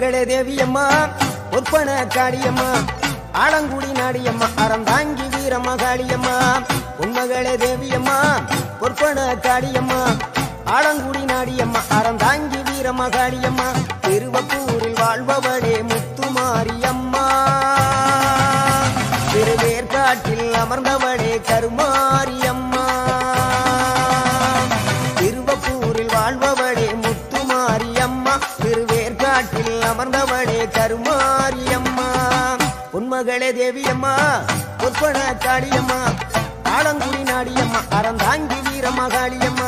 உன்மகளே தேவியம்மா ஒற்பன காளியம்மா ஆலங்குடி நாடியம்மா அறந்தாங்கி வீரம்மா காளியம்மா உன்மகளே தேவியம்மா ஒற்பன காளியம்மா ஆலங்குடி நாடியம்மா அறந்தாங்கி வீரம்மா காளியம்மா திருவப்பூரில் வாழ்பவளே முத்துமாரியம்மா திருவேற்காட்டில் அமர்ந்தவளே கருமாரியம்மா திருவப்பூரில் வாழ்பவளே முத்துமாரியம்மா திருவேற்காட்டில் அமர்ந்தவளே கருமாரியம்மா உன்மகளே தேவியம்மா பொற்பன காளியம்மா ஆலங்குடி நாடியம்மா அறந்தாங்கி வீரம்மா காளியம்மா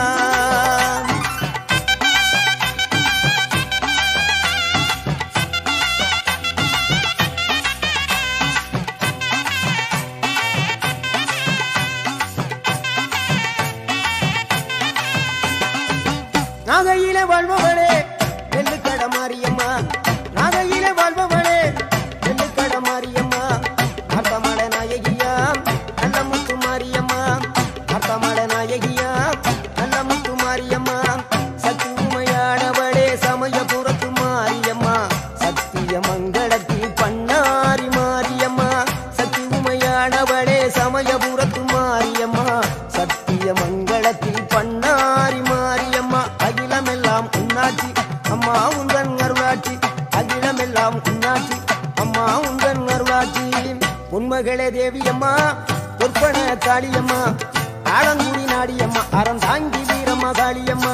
நாகையிலே வாழ்பவளே வெள்ளுக்கட மாரியம்மா நாகையிலே வாழ்பவளே வெள்ளுக்கட மாரியம்மா அர்த்தமட நாயகியா நல்ல முத்து மாரியம்மா அர்த்தமட நாயகியா நல்ல முத்து மாரியம்மா சக்தி உமையானவளே சமயபுரத்து மாரியம்மா சத்திய மங்களத்தில் பண்ணாரி மாரியம்மா சக்தி உமையானவளே சமயபுரத்து மாரியம்மா சத்திய மங்களத்தில் பண்ணாரி மாரியம்மா அகிலமெல்லாம் உன்னாட்சி அம்மா உந்தன் அருளாட்சி அகிலமெல்லாம் உன்னாட்சி அம்மா உந்தன் அருளாட்சி உண்மகளே தேவியம்மா பொற்பன காளியம்மா ஆலங்குடி நாடியம்மா அறந்தாங்கி வீரம்மா காளியம்மா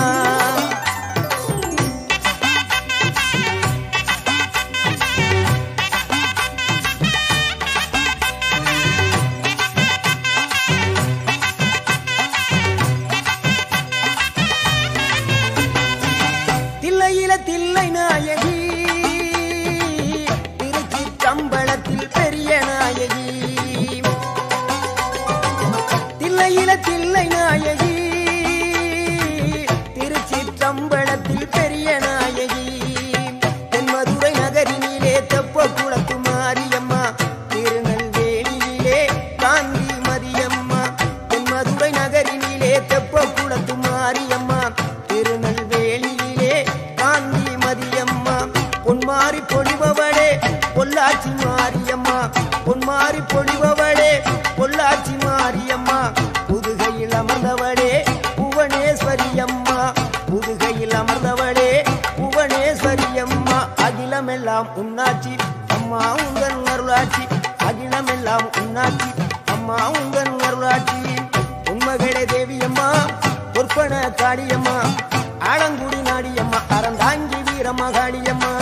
தில்லையில தில்லை நாயகி திருச்சி கம்பளத்தில் பெரிய நாயகி தில்லையில தில்லை நாயகி திருச்சி கம்பளத்தில் பெரிய நாயகி தென்மதுரை நகரினிலே தெப்ப குளத்து மாரியம்மா திருநெல்வேலியிலே காந்தி மதியம்மா தென்மதுரை நகரினிலே தெப்ப குளத்து மாரியம்மா திருநெல்வேலியிலே காந்தி மதியம்மா பொன்மாரி பொழிபவளே பொள்ளாச்சி மாரியம்மா பொன்மாரி பொழிபவளே பொள்ளாச்சி மாரியம்மா புதுகையில் அமர்ந்தவளே புவனேஸ்வரி அம்மா புதுகையில் அமர்ந்தவளே புவனேஸ்வரி அம்மா அகிலமெல்லாம் உன்னாட்சி அம்மா உங்கள் அருளாட்சி அகிலமெல்லாம் உன்னாட்சி அம்மா உங்கள் அருளாட்சி உண்மகளே தேவியம்மா பொற்பன காளியம்மா ஆலங்குடி நாடியம்மா அறந்தாங்கி வீரம்மா காளியம்மா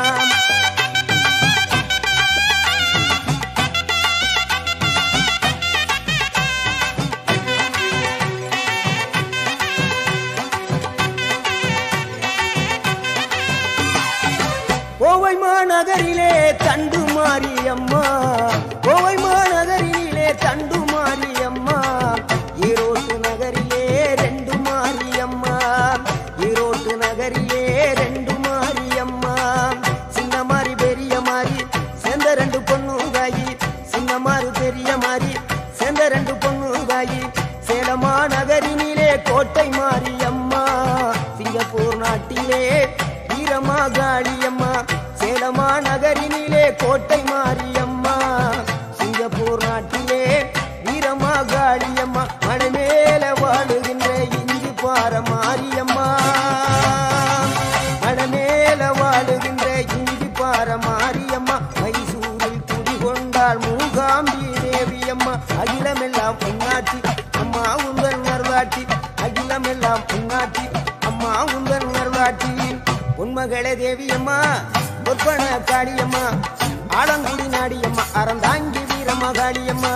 கோவை மாநகரிலே தண்டு மாரியம்மா கோவை மாநகரிலே தண்டு மாரியம்மா ஈரோட்டு நகரிலே ரெண்டு மாரியம்மா ஈரோட்டு நகரிலே ரெண்டு மாரியம்மா சின்ன மாறி பெரிய மாறி சேர்ந்த ரெண்டு பொண்ணுகாயி சின்ன மாறு பெரிய மாறி சேர்ந்த ரெண்டு பொண்ணுகாயி சேலமா நகரினிலே கோட்டை மாரியம்மா சிங்கப்பூர் நாட்டிலே வீரமா காளியம்மா சேலமா நகரினிலே கோட்டை மாரியம்மா சிங்கப்பூர் நாட்டிலே வீரமா காளியம்மா மலை மேல வாழுகின்ற இஞ்சி பார மாரியம்மா மலை மேல வாழுகின்ற இஞ்சி பார மாரியம்மா மைசூரில் குடிகொண்டாள் மூகாம்பி தேவியம்மா அகிலமெல்லாம் பொன்னாட்சி அம்மா உங்கள் நர்வாட்சி அகிலமெல்லாம் பொன்னாட்சி அம்மா உங்கள் நர்வாட்சி உண்மகளே தேவியம்மா பொற்பன காளியம்மா ஆலங்குடி நாடியம்மா அறந்தாங்கி வீரம்மா காளியம்மா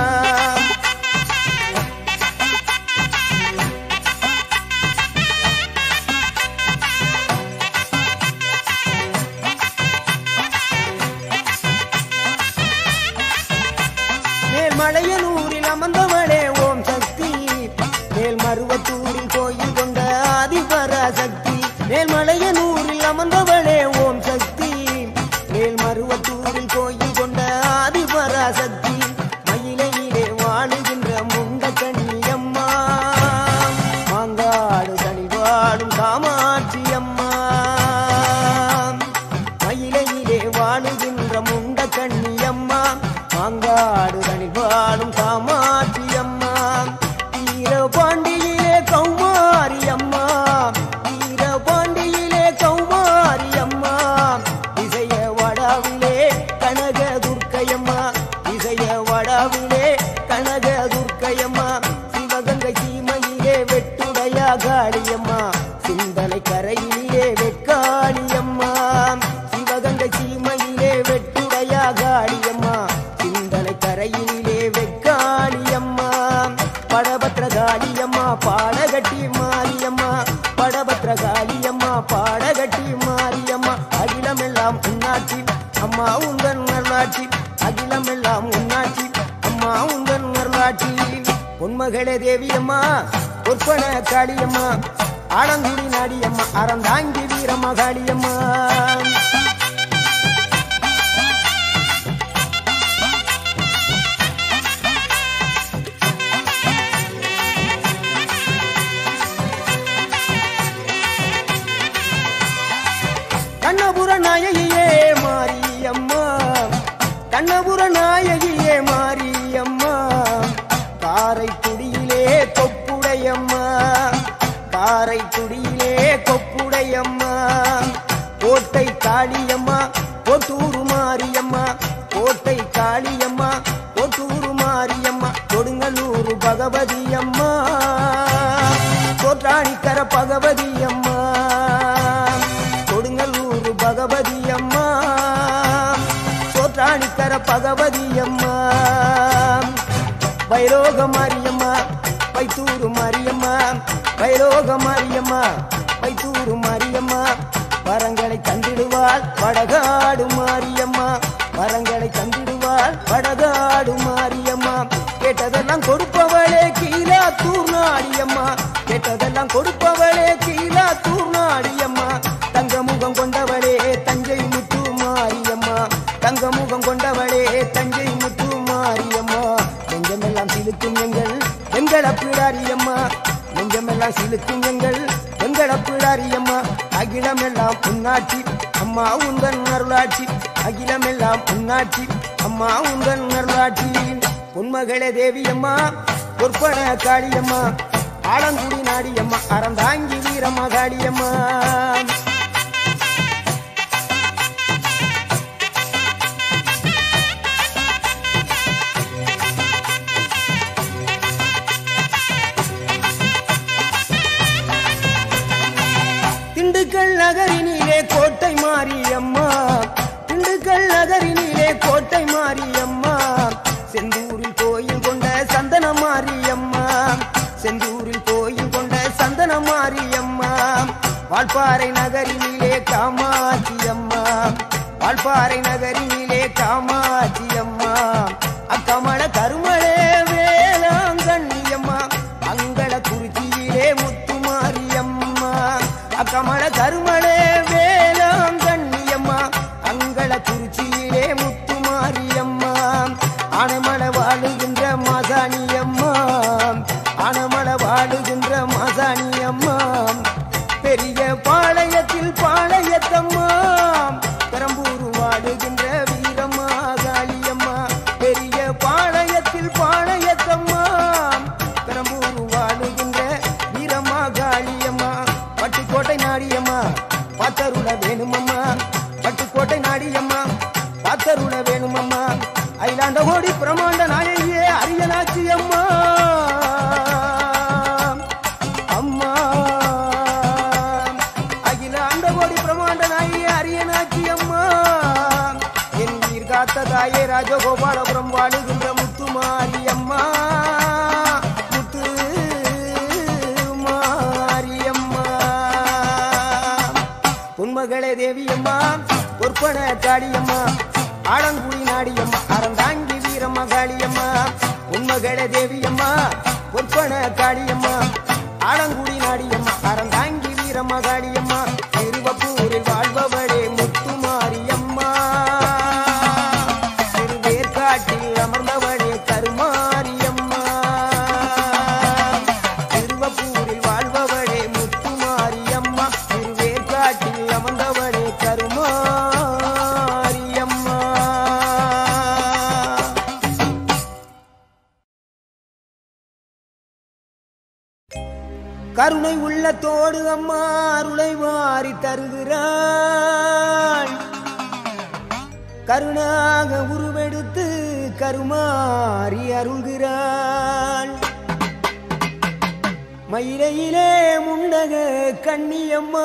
மேல்மலையனூரில் அமர்ந்தவளே ஓம் சக்தி மேல்மருவத்தூரில் கோயில் கொண்ட ஆதிபராசக்தி மேல்மலையனூரில் அமர்ந்தவளே ஓம் சக்தி மேல்மருவத்தூரில் கோயில் கொண்ட ஆதிபராசக்தி மயிலையிலே வாழுகின்ற முண்ட கண்ணியம்மா மாங்காடு தனி வாழும் காமாட்சி அம்மா கண்ணியம்மா மாங்காடு தனில் வாழும் காமாட்சி அம்மா வீர பாண்டியிலே கௌமாரி அம்மா வீர பாண்டியிலே கௌமாரி அம்மா இசைய வடாவிலே கனக துர்க்கையம்மா இசைய வடாவிலே கனக துர்க்கையம்மா சிவகங்கை சீமையிலே வெட்டுடையா காளியம்மா சிந்தலை கரையிலே வெக்காளியம்மா சிவகங்கை சீமையிலே வெட்டுடையா காளியம்மா சிந்தலை கரையிலே வெக்காளியம்மா படபத்ர காளியம்மா பாடகட்டி மாரியம்மா படபத்ர காளியம்மா பாடகட்டி மாரியம்மா அகிலமெல்லாம் உன்னாட்சி அம்மா உந்தன் நல்லாட்சி அகிலமெல்லாம் உன்னாட்சி அம்மா உந்தன் நல்லாட்சி பொன்மகளே தேவியம்மா பொற்பன காளியம்மா ஆலங்குடி நாடியம்மா அறந்தாங்கி வீரம்மா காளியம்மா கண்ணபுர நாயகியே மாரியம்மா கண்ணபுர நாயகியே மாரியம்மா காரைக்குடியிலே கொப்புடையம்மா காரைக்குடியிலே கொப்புடையம்மா கோட்டை காளியம்மா கொட்டூரு மாரியம்மா கோட்டை காளியம்மா கொட்டூரு மாரியம்மா கொடுங்கல்லூர் பகவதி அம்மா கோற்றாணிக்கர பகவதி அம்மா கொடுங்கல்லூர் பகவதி அம்மா சோற்றாணிக்கர பகவதி அம்மா வைரோக மாரியம்மா வைத்தூரு மாரியம்மா வைரோக மாரியம்மா வைத்தூரு மாரியம்மா வரங்களை தந்திடுவாள் வடகாடு மாரியம்மா வரங்களை தந்திடுவாள் வடகாடு மாரியம்மா கேட்டதெல்லாம் கொடுப்பவளே கீழா தூர்நாடியம்மா கேட்டதெல்லாம் கொடுப்பவளே கீழா தூர்நாடியம்மா தங்க முகம் கொண்டவளே தஞ்சை முத்து மாரியம்மா தங்க முகம் கொண்டவளே தஞ்சை முத்து மாரியம்மா நெஞ்சமெல்லாம் சிலுக்கும் எங்கள் எங்கள பிடாரியம்மா நெஞ்சமெல்லாம் சிலுக்கும் எங்கள் எங்கள பிடாரியம்மா அகிலமெல்லாம் உன்னாட்சி அம்மா உந்தன் அருளாட்சி அகிலமெல்லாம் உன்னாட்சி அம்மா உந்தன் அருளாட்சி பொன்மகளே தேவியம்மா பொற்பன காளியம்மா ஆலங்குடி நாடியம்மா அறந்தாங்கி வீரம்மா காளியம்மா திண்டுக்கல் நகரினிலே கோட்டை மாரியம்மா திண்டுக்கல் நகரினிலே கோட்டை மாரியம்மா செந்தூரில் கோயில் கொண்ட சந்தன மாரியம்மா செந்தூரில் கோயில் கொண்ட சந்தன மாரியம்மா வால்பாறை நகரினிலே காமாட்சி அம்மா வால்பாறை நகரினிலே காமாட்சி அம்மா அக்கமல கருமளே வேளாங்கண்ணியம்மா அங்கள குறிச்சியிலே முத்துமாரியம்மா அக்கமல கருமளே வேளாங்கண்ணியம்மா அங்கள குறிச்சியிலே முத்துமாரியம்மா ஆனமல வாழுகின்ற மசானியம்மா ஆனமல வாழுகின்ற மசானியம்மா பெரிய பாளையத்தில் பாளையத்தம்மா பெரம்பூர் வாழுகின்ற வீரம்மா காளியம்மா பெரிய பாளையத்தில் பாளையத்தம்மா பெரம்பூர் வாழுகின்ற வீரம்மா காளியம்மா பட்டுக்கோட்டை நாடியம்மா பாத்தருள வேணுமம்மா பட்டுக்கோட்டை நாடியம்மா பாத்தருள வேணுமம்மா அயிலாண்ட கோடி பிரமாண்ட நாயகியே அரியனாச்சி அம்மா அம்மா அகிலாண்ட கோடி பிரமாண்ட நாயகியே அரியனாச்சி அம்மா என் உயிர் காத்த தாயே ராஜகோபாலபுரம் வாழுகின்ற முத்துமாரி அம்மா முத்து மாரியம்மா உன்மகளே தேவியம்மா பொற்பன காளியம்மா ஆலங்குடி நாடியம்மா அறந்தாங்கி வீரம்மா காளியம்மா உன்மகளே தேவியம்மா பொற்பன காளியம்மா ஆலங்குடி நாடியம்மா அறந்தாங்கி வீரம்மா காளியம்மா திருவப்பூரில் வாழ்பவளே முத்துமாரியம்மா திருவேற்காட்டில் அமர்ந்தவளே கருமாரியம்மா திருவப்பூரில் வாழ்பவளே முத்துமாரியம்மா திருவேற்காட்டில் அமர்ந்தவளே கருமாரியம்மா கருணை உள்ளத்தோடு அம்மா அருளை வாரி தருகிறாள் கருணாக உருவெடுத்து கருமாறி அருள்கிறாள் மயிலையிலே முண்டக கண்ணியம்மா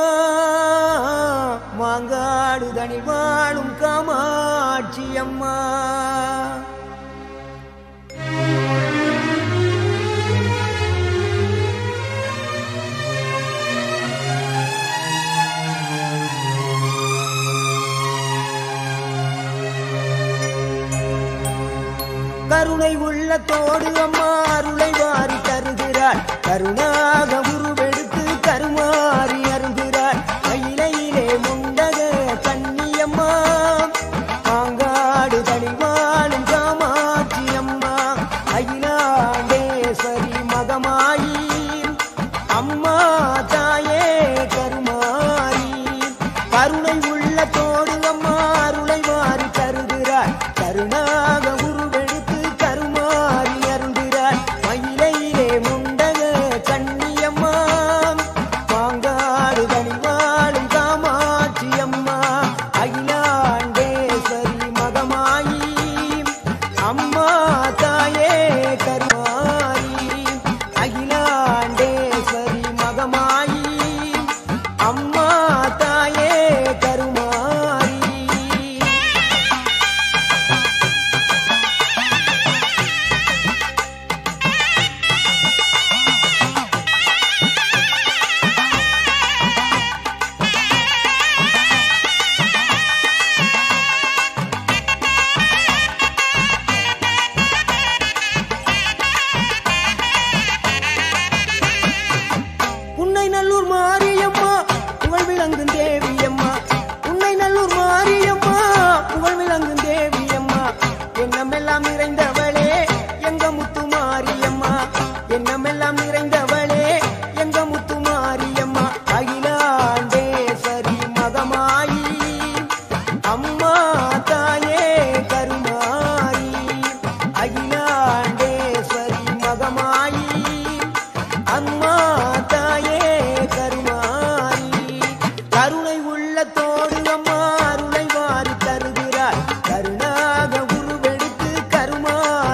மாங்காடு தனி வாழும் காமாட்சி அம்மா கருணை உள்ளத்தோடு அம்மா அருளை வாரி தருகிறாள் கருணாக உருவெடுத்து கருமாறி அருள்கிறாள் மயிலையிலே முண்டக கண்ணியம்மா மாங்காடு தனிவாளும் காமாட்சி அம்மா அகிலாண்டேஸ்வரி மகமாயி அம்மா தாயே கருமாரி கருணை உள்ளத்தோடு அம்மா அருளை வாரி தருகிறாள் கருணாக உருவெடுத்து கருமாறி அருள்கிறாள் மயிலையிலே முண்டக கண்ணியம்மா மாங்காடு தனிவாளும் காமாட்சி அம்மா அகிலாண்டேஸ்வரி மகமாயி அம்மா தாயே கருமாரி அகிலாண்டேஸ்வரி மகமாயி அம்மா தாயே கருமாரி உன்னை நல்லூர் மாரியம்மா புகழ் விளங்கும் தேவியம்மா உன்னை நல்லூர் மாரியம்மா புகழ் விளங்கும் தேவியம்மா எண்ணமெல்லாம் நிறைந்தவளே எங்க முத்து மாரியம்மா எண்ணமெல்லாம் நிறைந்தவளே எங்க முத்து மாரியம்மா அகிலாண்டேஸ்வரி மகமாயி அம்மா தாயே கருமாரி அகிலாண்டேஸ்வரி மகமாயி அம்மா தாயே கருமாரி கருணை உள்ளத்தோடு அம்மா அருளை வாரி தருகிறாள் கருணாக உருவெடுத்து கருமாறி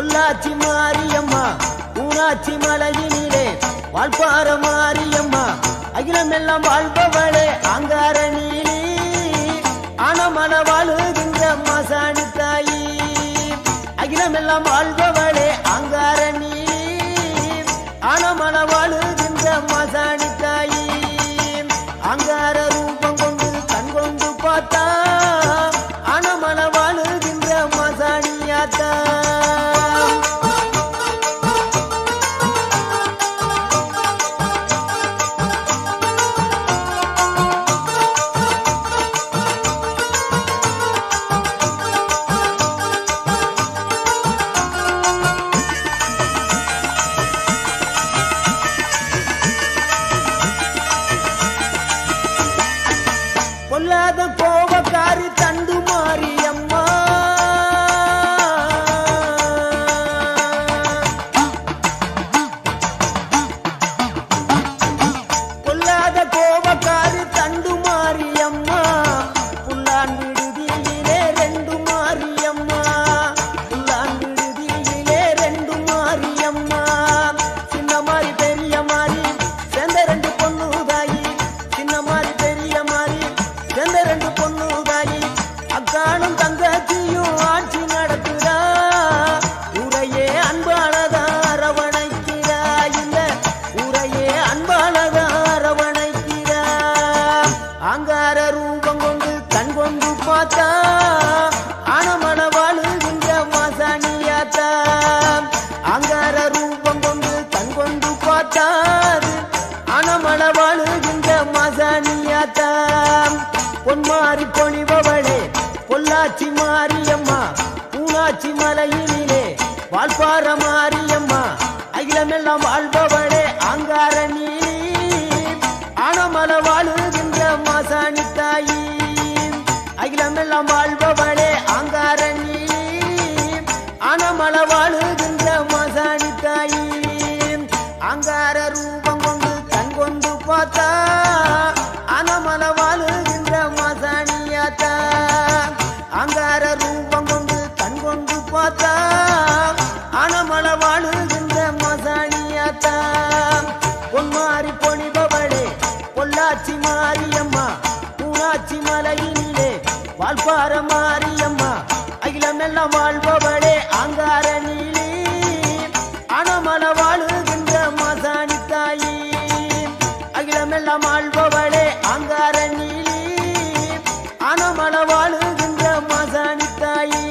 பொள்ளாச்சி மாரியம்மா ஊனாச்சி மலையினிலே வாழ்பார மாரியம்மா அகிலமெல்லாம் வாழ்பவளே அங்கார நீலி ஆனமல வாழுகின்ற மாசாணி தாயி அகிலமெல்லாம் வாழ்பவளே அங்கார நீலி ஆனமல வாழுகின்ற மாசாணி தாயி அங்கார ரூபம் கொண்டு கண் கொண்டு பார்த்தா ஆனமல வாழுகின்ற மாசாணியாத்தா பொல்லாத கோபக்காரி தண்டு மாரியம்மா பொல்லாத கோபக்காரி தண்டு மாரியம்மா புல்லான் விடுதியிலே ரெண்டு மாரியம்மா புல்லான் விடுதியிலே ரெண்டு மாரியம்மா சின்ன மாதிரி பெரிய மாதிரி சேர்ந்த ரெண்டு பொண்ணு தாயி சின்ன மாதிரி பெரிய மாதிரி சேர்ந்த ரெண்டு பொண்ணு தாயி அக்கானும் தங்கச்சியும் ஆட்சி நடக்குதா உரையே அன்பானதா அரவணைக்கிறா இந்த உரையே அன்பானதா அரவணைக்கிறா அங்கார ரூபம் கொண்டு கண் கொண்டு பார்த்தா ஆனமன வாழுகின்ற மாசாணியாத்தா அங்கார ரூபம் கொண்டு கண் கொண்டு பார்த்தாது ஆனமன வாழுகின்ற மாசாணியாத்தா பொன்மாரி பொழிபவளே பொள்ளாச்சி மாரியம்மா பூனாச்சி மலையினிலே வாழ்பார மாரியம்மா அகிலமெல்லாம் வாழ்பவளே அங்கார நீலி ஆனமல வாழுகின்ற மாசாணி தாயி அகிலமெல்லாம் வாழ்பவளே அங்கார நீலி ஆனமல வாழுகின்ற மாசாணி தாயி அங்கார ரூபம் கொண்டு கண் கொண்டு பார்த்தா அனமல வாழுகின்ற மாசாணியாத்தா அங்கார ரூபம் கொண்டு கண் கொண்டு பார்த்தா அனமல வாழுகின்ற மாசாணியாத்தா பொன்மாரி பொழிபவளே பொள்ளாச்சி மாரியம்மா பூனாச்சி மலையினிலே வாழ்பார மாரியம்மா அகிலமெல்லாம் வாழ்பவளே அங்கார நீலி அனமல வாழுகின்ற மாசாணி தாயி அகிலமெல்லாம் ஆள்பவளே அங்கார நீலி அனமல வாழுகின்ற மாசாணி தாயி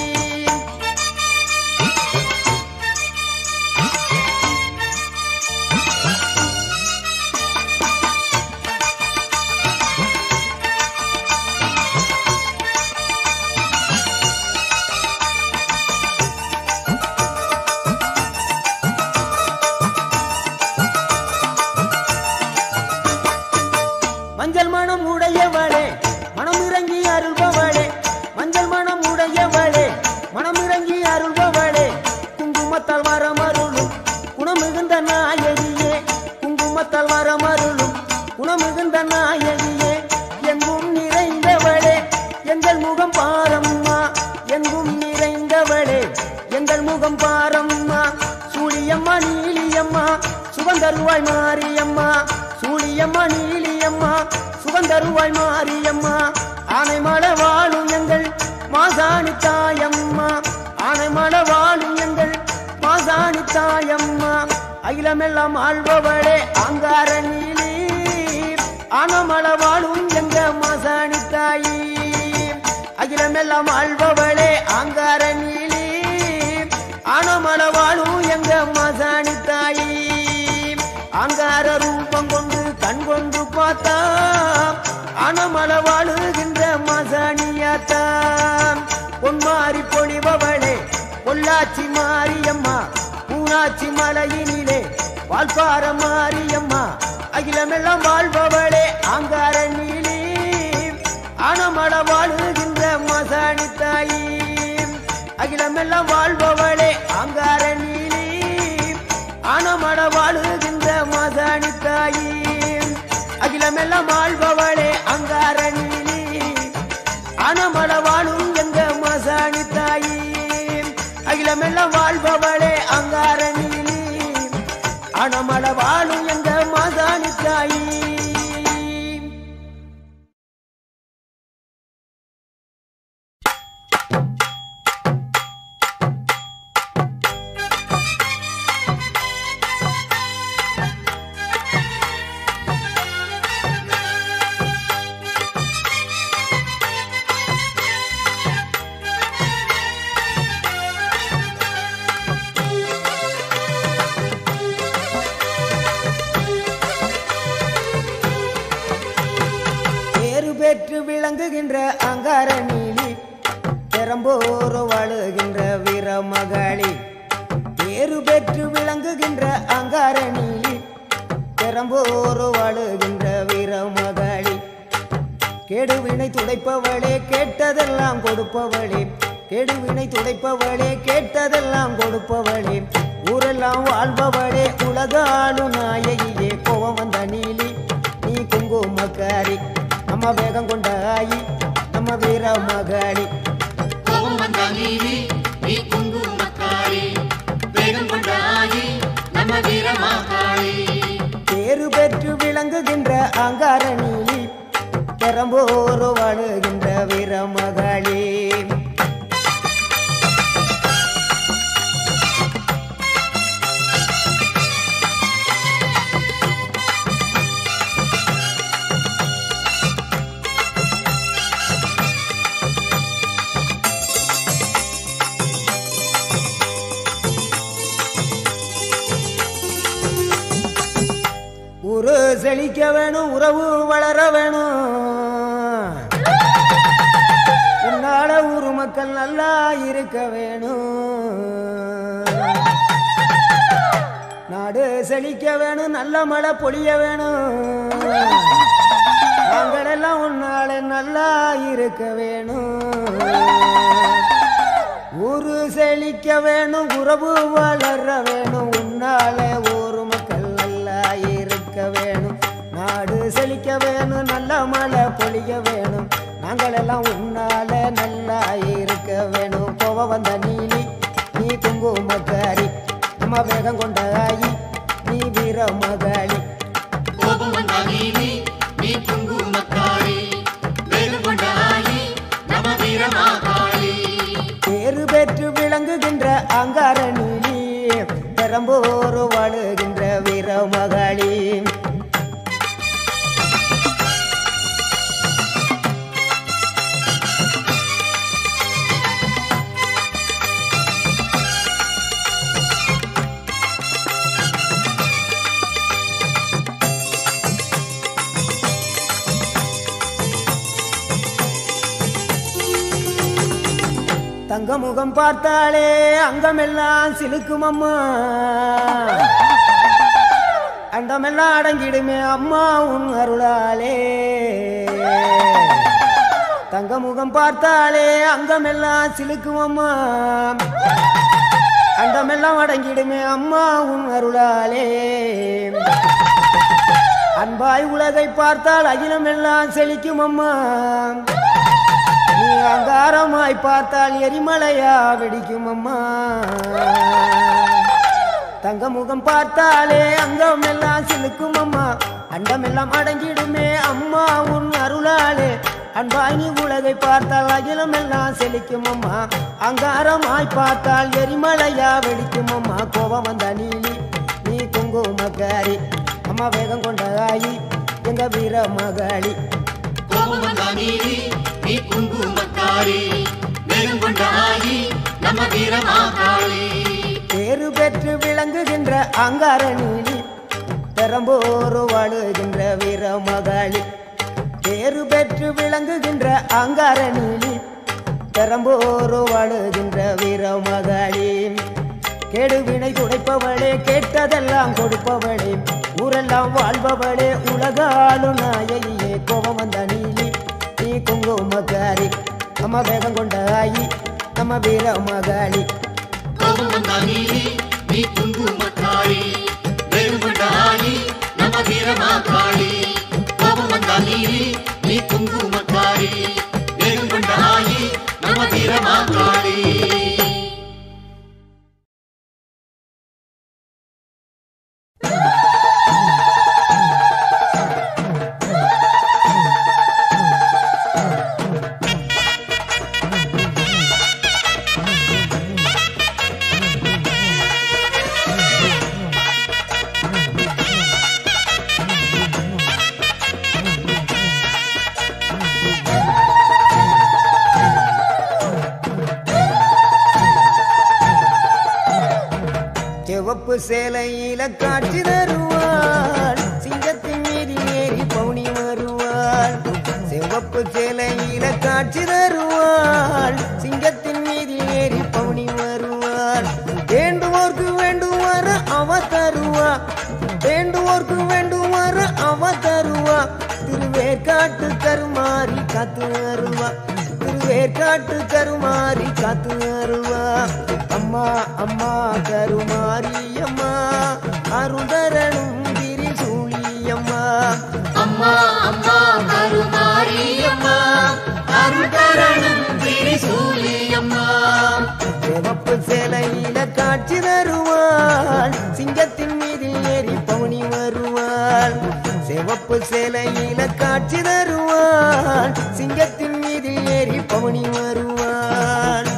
மஞ்சள் மனம் உடையவளே மனம் இறங்கி அருள்பவளே மஞ்சள் மனம் உடையவளே மனம் இறங்கி அருள்பவளே குங்குமத்தால் வரமருளும் குணமிகுந்த நாயகியே குங்குமத்தால் வரமருளும் குணமிகுந்த நாயகியே எங்கும் நிறைந்தவளே எங்கள் முகம் பாரம்மா எங்கும் நிறைந்தவளே எங்கள் முகம் பாரம்மா சூழியம்மா நீலியம்மா சுகந்தருவாய் மாரியம்மா சூழியம்மா நீலியம்மா சுகந்தருவாய் மாரியம்மா ஆனைமல வாழும் எங்கள் மாசாணி தாயம்மா ஆனைமல வாழும் எங்கள் மாசாணி தாயம்மா அகிலமெல்லாம் ஆள்பவளே அங்கார நீலி ஆனமல வாழும் எங்க மாசாணி தாயி அகிலமெல்லாம் ஆள்பவளே அங்கார நீலி ஆனமல வாழும் எங்க மாசாணி தாயி அங்கார ரூபம் கொண்டு கண் கொண்டு பார்த்தா அனமல வாழுகின்ற மாசாணியாத்தா பொன்மாரி பொழிபவளே பொள்ளாச்சி மாரியம்மா பூனாச்சி மலையினிலே வாழ்பார மாரியம்மா அகிலமெல்லாம் வாழ்பவளே அங்கார நீலி அனமல வாழுகின்ற மாசாணி தாயி அகிலமெல்லாம் வாழ்பவளே அங்கார நீலி ஆனமட வாழுகின்ற மாசாணி தாயி அகிலமெல்லாம் ஆள்பவளே அங்கார நீலி ஆனமட வாழும் எங்க மாசாணி தாயி அகிலமெல்லாம் வாழ்பவளே அங்காரணியிலே அணமள வாழும் எங்க மாதாணி தாயி பேரு பெற்று விளங்குகின்ற அங்கார நீலி பெரம்போரு வாழுகின்ற வீரமகளி பேரு பெற்று விளங்குகின்ற அங்கார நீலி பெரம்போரு வாழுகின்ற வீரமகளி கெடுவினை துடைப்பவளே கேட்டதெல்லாம் கொடுப்பவளே கெடுவினை துடைப்பவளே கேட்டதெல்லாம் கொடுப்பவளே ஊரெல்லாம் வாழ்பவளே உலகாளும் நாயகியே கோவம் வந்த நீலி நீ குங்குமக்காரி நம்ம வேகம் கொண்ட ஆயி நம்ம வீர மகாளி கோபம் வந்த நீதி நீ குங்குமக்காரி வேகம் கொண்டாயி நம்ம வீரமாகாளி பேரு பெற்று விளங்குகின்ற அங்கார நீலி பெரம்போரு வாழுகின்ற வீர மகாளி ஊரு செழிக்க வேணும் உறவு வளர வேணும் உன்னால ஊரு மக்கள் நல்லா இருக்க வேணும் நாடு செழிக்க வேணும் நல்ல மழை பொழிய வேணும் நாங்கள் எல்லாம் உன்னால நல்லா இருக்க வேணும் ஊரு செழிக்க வேணும் உறவு வளர வேணும் உன்னால ஊரு மக்கள் நல்லா இருக்க வேணும் நாடு செழிக்க வேணும் நல்ல மழை பொழிய வேணும் நாங்கள் எல்லாம் உன்னால நல்லா இருக்க வேணும் கோவ வந்த நீலி நீ குங்குமக்காரி நம்ம வேகம் கொண்ட ஆயி நீ வீர மகாளி கோபம் வந்த நீதி நீ குங்குமக்காரி வேகம் கொண்டாயி நம்ம வீரமாகாளி பேரு பெற்று விளங்குகின்ற அங்கார நீலி பெரம்போரு வாழுகின்ற வீர மகாளி தங்க முகம் பார்த்தாலே அங்கமெல்லாம் சிலுக்கும் அம்மா அண்டமெல்லாம் அடங்கிடுமே அம்மா உன் அருளாலே தங்க முகம் பார்த்தாலே அங்கமெல்லாம் சிலுக்கும் அம்மா அண்டமெல்லாம் அடங்கிடுமே அம்மா உன் அருளாலே அன்பாய் உலகை பார்த்தால் அகிலமெல்லாம் செழிக்கும் அம்மா நீ அங்காரமாய் பார்த்தால் எரிமலையா வெடிக்கும் அம்மா தங்க முகம் பார்த்தாலே அங்கம் எல்லாம் சிலுக்கும் அம்மா அண்டம் எல்லாம் அடங்கிடுமே அம்மா உன் அருளாலே அன்பாய் நீ உலகை பார்த்தால் அகிலம் எல்லாம் செழிக்கும் அம்மா அங்காரமாய் பார்த்தால் எரிமலையா வெடிக்கும் அம்மா கோபம் வந்த நீலி நீ குங்குமக்காரி அம்மா வேகம் கொண்ட ஆயி எங்க வீர மகாளி கோபம் வந்த நீதி நீ குங்குமக்காரி வேகம் கொண்டாயி நம்ம வீரமாகாளி பேரு பெற்று விளங்குகின்ற அங்கார நீலி பெரம்போரு வாழுகின்ற வீர மகாளி பேரு பெற்று விளங்குகின்ற அங்கார நீலி பெரம்போரு வாழுகின்ற வீர மகாளி கெடுவினை துடைப்பவளே கேட்டதெல்லாம் கொடுப்பவளே ஊரெல்லாம் வாழ்பவளே உலகாளும் நாயகியே கோபம் வந்த நீலி நீ குங்குமக்காரி நம்ம வேகம் கொண்ட ஆயி நம்ம வீர மகாளி கோபம் வந்த நீதி நீ குங்குமக்காரி வேகம் கொண்டாயி நம்ம வீரமாகாளி கோபம் வந்த நீதி நீ குங்குமக்காரி வேகம் கொண்டாயி நம்ம வீரமாகாளி சிவப்பு சேலையில காட்சி தருவாள் சிங்கத்தின் மீது ஏறி பவுனி வருவாள் சிவப்பு சேலையில காட்சி தருவாள் சிங்கத்தின் மீது ஏறி பவுனி வருவாள் வேண்டுவோர்க்கு வேண்டுவார அவ தருவா வேண்டுவோர்க்கு வேண்டுவார அவ தருவா திருவேற்காட்டு கருமாறி காத்து வருவா திருவேற்காட்டு கருமாறி காத்து வருவா அம்மா அம்மா கருமாரி அம்மா அருதரணும் திரிசூலியம்மா அம்மா அம்மா கருமாரியம்மா அருள்தரணும் திரிசூலியம்மா சிவப்பு சேலையில காட்சி தருவாள் சிங்கத்தின் மீது ஏறி பவுனி வருவாள் சிவப்பு சேலையில காட்சி தருவாள் சிங்கத்தின் மீது ஏறி பவுனி வருவாள்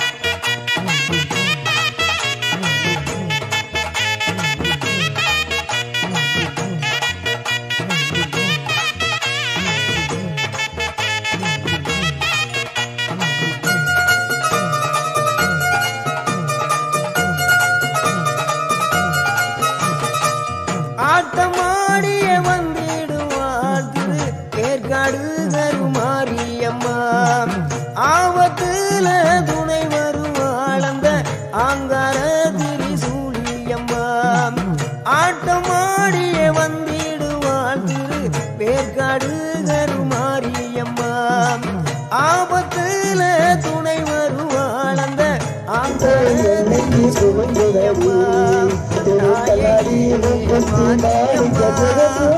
ஆட்டமாடிய வந்திடுவாள் திரு ஏற்காடு கருமாரியம்மா ஆபத்துல துணை வருவாள் அந்த ஆங்கார திரிசூலியம்மா ஆட்டமாடிய வந்திடுவாள் திரு வேற்காடு கருமாரியம்மா ஆபத்துல துணை வருவாள் அந்த ஆங்கார திரிசூலியம்மா நாயகி மாரியம்மா